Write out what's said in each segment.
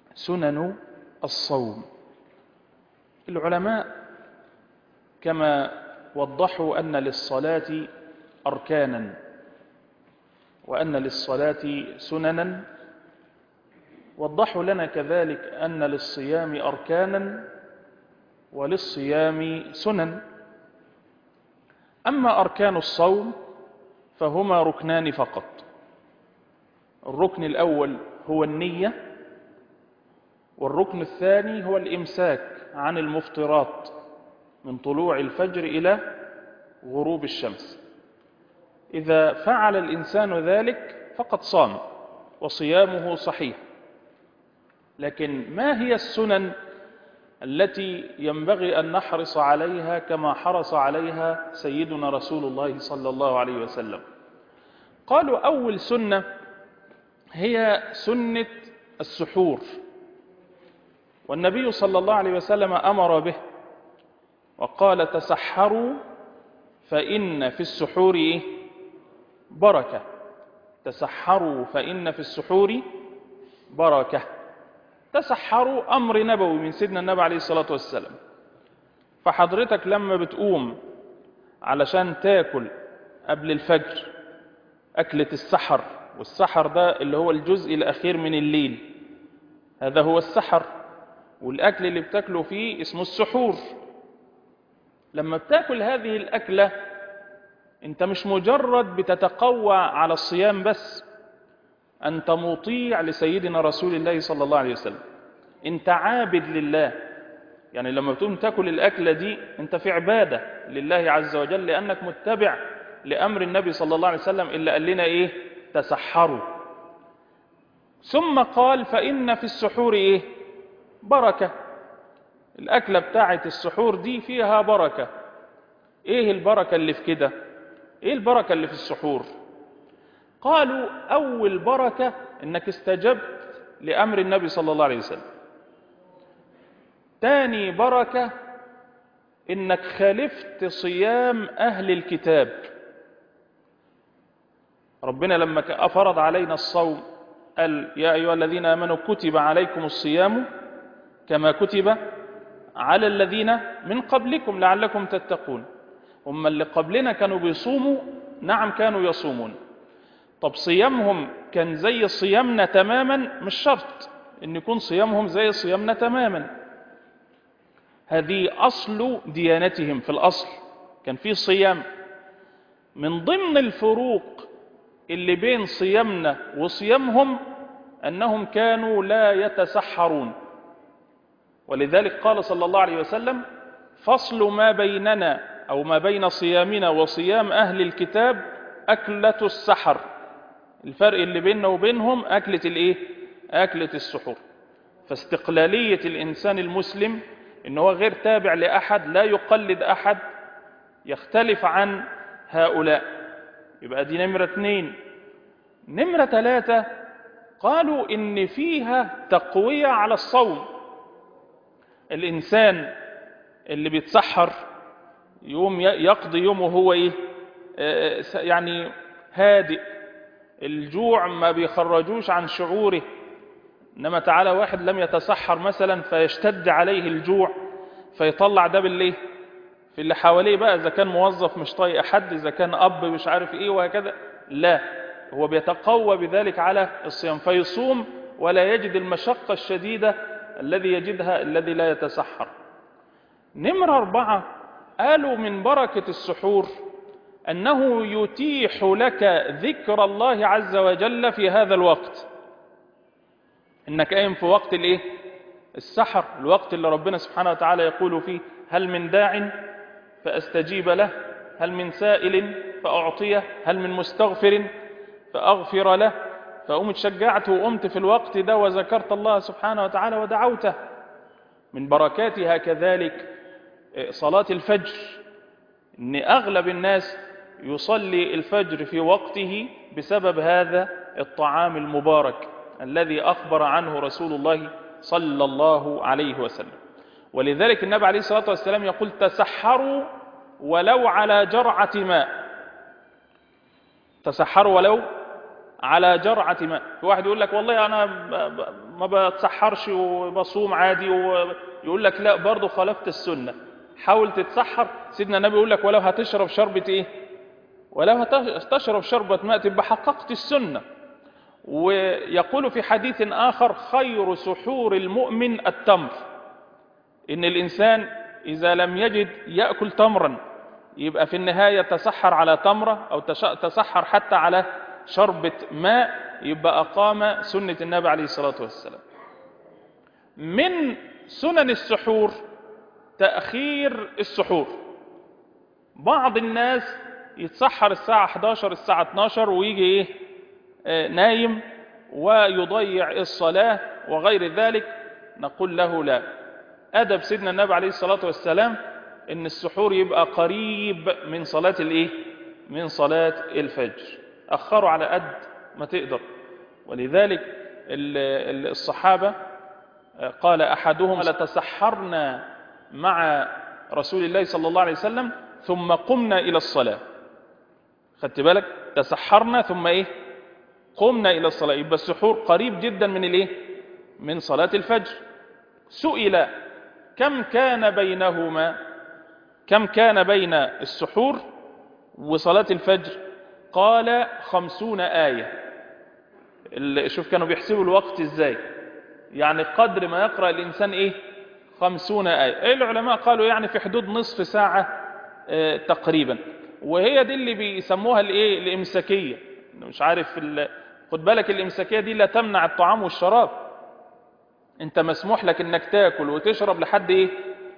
سنن الصوم العلماء كما وضحوا أن للصلاة أركانا وأن للصلاة سننا وضحوا لنا كذلك أن للصيام أركانا وللصيام سنن أما أركان الصوم فهما ركنان فقط الركن الأول هو النية والركن الثاني هو الإمساك عن المفطرات من طلوع الفجر إلى غروب الشمس إذا فعل الإنسان ذلك فقد صام وصيامه صحيح لكن ما هي السنن التي ينبغي أن نحرص عليها كما حرص عليها سيدنا رسول الله صلى الله عليه وسلم قالوا أول سنة هي سنة السحور والنبي صلى الله عليه وسلم أمر به وقال تسحروا فإن في السحور إيه؟ بركة تسحروا فإن في السحور بركة تسحروا أمر نبوي من سيدنا النبي عليه الصلاة والسلام فحضرتك لما بتقوم علشان تاكل قبل الفجر أكلة السحر والسحر ده اللي هو الجزء الأخير من الليل هذا هو السحر والأكل اللي بتاكله فيه اسمه السحور لما بتاكل هذه الأكلة انت مش مجرد بتتقوى على الصيام بس أنت مطيع لسيدنا رسول الله صلى الله عليه وسلم أنت عابد لله يعني لما بتقوم تاكل الأكلة دي أنت في عبادة لله عز وجل لأنك متبع لأمر النبي صلى الله عليه وسلم إلا قال لنا إيه تسحروا ثم قال فإن في السحور إيه بركة الأكلة بتاعة السحور دي فيها بركة إيه البركة اللي في كده إيه البركة اللي في السحور قالوا أول بركة إنك استجبت لأمر النبي صلى الله عليه وسلم تاني بركة إنك خالفت صيام أهل الكتاب ربنا لما فرض علينا الصوم قال يا أيها الذين آمنوا كتب عليكم الصيام كما كتب على الذين من قبلكم لعلكم تتقون هم اللي قبلنا كانوا بيصوموا نعم كانوا يصومون طب صيامهم كان زي صيامنا تماما مش شرط ان يكون صيامهم زي صيامنا تماما هذه اصل ديانتهم في الاصل كان في صيام من ضمن الفروق اللي بين صيامنا وصيامهم انهم كانوا لا يتسحرون ولذلك قال صلى الله عليه وسلم فصل ما بيننا او ما بين صيامنا وصيام اهل الكتاب اكله السحر الفرق اللي بيننا وبينهم أكلة الإيه؟ أكلة السحور فاستقلالية الإنسان المسلم إن هو غير تابع لأحد لا يقلد أحد يختلف عن هؤلاء يبقى دي نمرة اثنين نمرة ثلاثة قالوا إن فيها تقوية على الصوم الإنسان اللي بيتسحر يوم يقضي يومه هو إيه؟ يعني هادئ الجوع ما بيخرجوش عن شعوره انما تعالى واحد لم يتسحر مثلا فيشتد عليه الجوع فيطلع ده بالليه في اللي حواليه بقى اذا كان موظف مش طايق حد اذا كان اب مش عارف ايه وهكذا لا هو بيتقوى بذلك على الصيام فيصوم ولا يجد المشقة الشديدة الذي يجدها الذي لا يتسحر نمرة أربعة قالوا من بركة السحور أنه يتيح لك ذكر الله عز وجل في هذا الوقت إنك قايم في وقت الإيه؟ السحر الوقت اللي ربنا سبحانه وتعالى يقول فيه هل من داع فأستجيب له هل من سائل فأعطيه هل من مستغفر فأغفر له فقمت شجعت وقمت في الوقت ده وذكرت الله سبحانه وتعالى ودعوته من بركاتها كذلك صلاة الفجر إن أغلب الناس يصلي الفجر في وقته بسبب هذا الطعام المبارك الذي أخبر عنه رسول الله صلى الله عليه وسلم ولذلك النبي عليه الصلاة والسلام يقول تسحروا ولو على جرعة ماء تسحروا ولو على جرعة ماء في واحد يقول لك والله أنا ب- ب- ما بتسحرش وبصوم عادي ويقول لك لا برضه خالفت السنة حاول تتسحر سيدنا النبي يقول لك ولو هتشرب شربة إيه ولو هتشرب شربة ماء تبقى حققت السنة ويقول في حديث آخر خير سحور المؤمن التمر إن الإنسان إذا لم يجد يأكل تمرا يبقى في النهاية تسحر على تمرة أو تش- تسحر حتى على شربة ماء يبقى أقام سنة النبي عليه الصلاة والسلام من سنن السحور تأخير السحور بعض الناس يتسحر الساعة 11 الساعة 12 ويجي إيه آه، نايم ويضيع الصلاة وغير ذلك نقول له لا أدب سيدنا النبي عليه الصلاة والسلام إن السحور يبقى قريب من صلاة الإيه؟ من صلاة الفجر أخروا على قد ما تقدر ولذلك ال- ال- الصحابة آه، قال أحدهم لتسحرنا مع رسول الله صلى الله عليه وسلم ثم قمنا إلى الصلاة خدت بالك تسحرنا ثم إيه قمنا إلى الصلاة يبقى السحور قريب جدا من الإيه من صلاة الفجر سئل كم كان بينهما كم كان بين السحور وصلاة الفجر قال خمسون آية ال- شوف كانوا بيحسبوا الوقت ازاي يعني قدر ما يقرأ الإنسان إيه خمسون آية إيه العلماء قالوا يعني في حدود نصف ساعة آه، تقريبا وهي دي اللي بيسموها الايه الامساكيه مش عارف ال... خد بالك الامساكيه دي لا تمنع الطعام والشراب انت مسموح لك انك تاكل وتشرب لحد ايه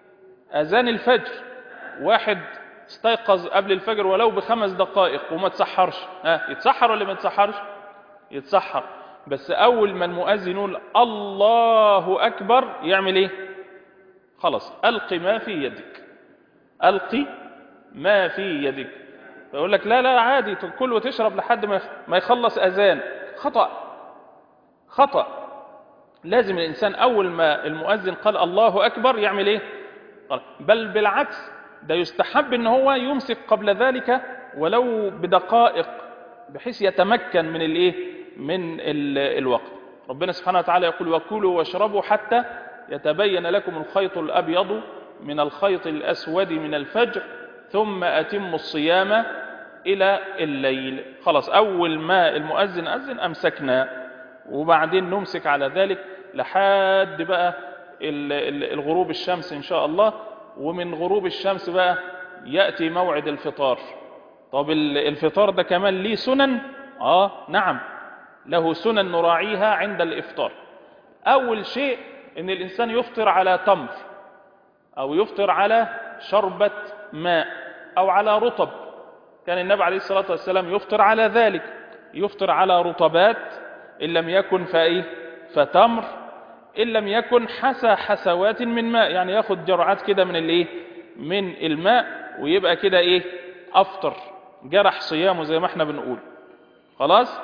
اذان الفجر واحد استيقظ قبل الفجر ولو بخمس دقائق وما تسحرش ها يتسحر ولا ما يتسحرش يتسحر بس اول ما المؤذن يقول الله اكبر يعمل ايه خلاص القي ما في يدك القي ما في يدك فيقول لك لا لا عادي تاكل وتشرب لحد ما ما يخلص اذان خطا خطا لازم الانسان اول ما المؤذن قال الله اكبر يعمل ايه قال بل بالعكس ده يستحب ان هو يمسك قبل ذلك ولو بدقائق بحيث يتمكن من الايه من ال- الوقت ربنا سبحانه وتعالى يقول وكلوا واشربوا حتى يتبين لكم الخيط الابيض من الخيط الاسود من الفجر ثم اتموا الصيام الى الليل خلاص اول ما المؤذن اذن امسكنا وبعدين نمسك على ذلك لحد بقى ال- ال- الغروب الشمس ان شاء الله ومن غروب الشمس بقى ياتي موعد الفطار طب ال- الفطار ده كمان ليه سنن اه نعم له سنن نراعيها عند الافطار اول شيء ان الانسان يفطر على تمر او يفطر على شربة ماء او على رطب كان النبي عليه الصلاة والسلام يفطر على ذلك يفطر على رطبات إن لم يكن فإيه فتمر إن لم يكن حسى حسوات من ماء يعني ياخد جرعات كده من الإيه من الماء ويبقى كده إيه أفطر جرح صيامه زي ما احنا بنقول خلاص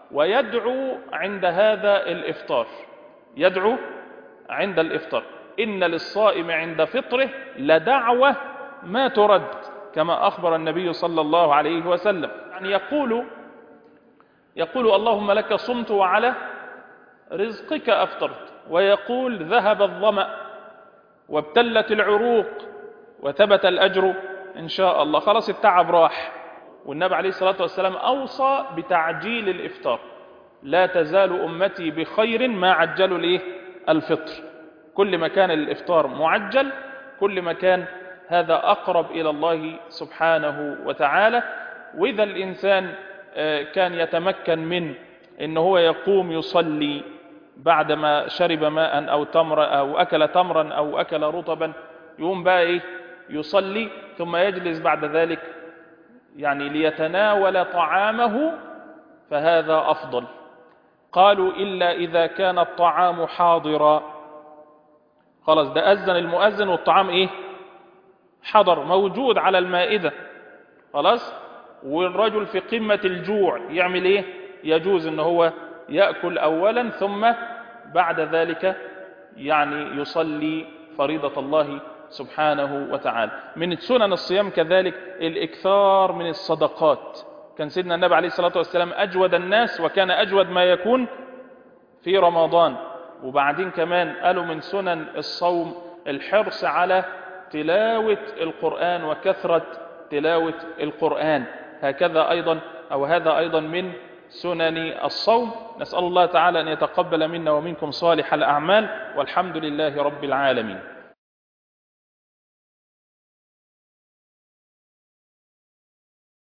ويدعو عند هذا الإفطار يدعو عند الإفطار إن للصائم عند فطره لدعوة ما ترد كما أخبر النبي صلى الله عليه وسلم يعني يقول يقول اللهم لك صمت وعلى رزقك أفطرت ويقول ذهب الظمأ وابتلت العروق وثبت الأجر إن شاء الله خلاص التعب راح والنبي عليه الصلاة والسلام أوصى بتعجيل الإفطار لا تزال أمتي بخير ما عجلوا الإيه؟ الفطر كل ما كان الإفطار معجل كل ما كان هذا أقرب إلى الله سبحانه وتعالى وإذا الإنسان آه، كان يتمكن من إن هو يقوم يصلي بعدما شرب ماء أو تمر أو أكل تمرا أو أكل رطبا يقوم بقى إيه يصلي ثم يجلس بعد ذلك يعني ليتناول طعامه فهذا أفضل قالوا إلا إذا كان الطعام حاضرا خلاص ده أذن المؤذن والطعام إيه حضر موجود على المائدة خلاص والرجل في قمة الجوع يعمل إيه يجوز إن هو يأكل أولا ثم بعد ذلك يعني يصلي فريضة الله سبحانه وتعالى من سنن الصيام كذلك الإكثار من الصدقات كان سيدنا النبي عليه الصلاة والسلام أجود الناس وكان أجود ما يكون في رمضان وبعدين كمان قالوا من سنن الصوم الحرص على تلاوة القرآن وكثرة تلاوة القرآن هكذا أيضا أو هذا أيضا من سنن الصوم نسأل الله تعالى أن يتقبل منا ومنكم صالح الأعمال والحمد لله رب العالمين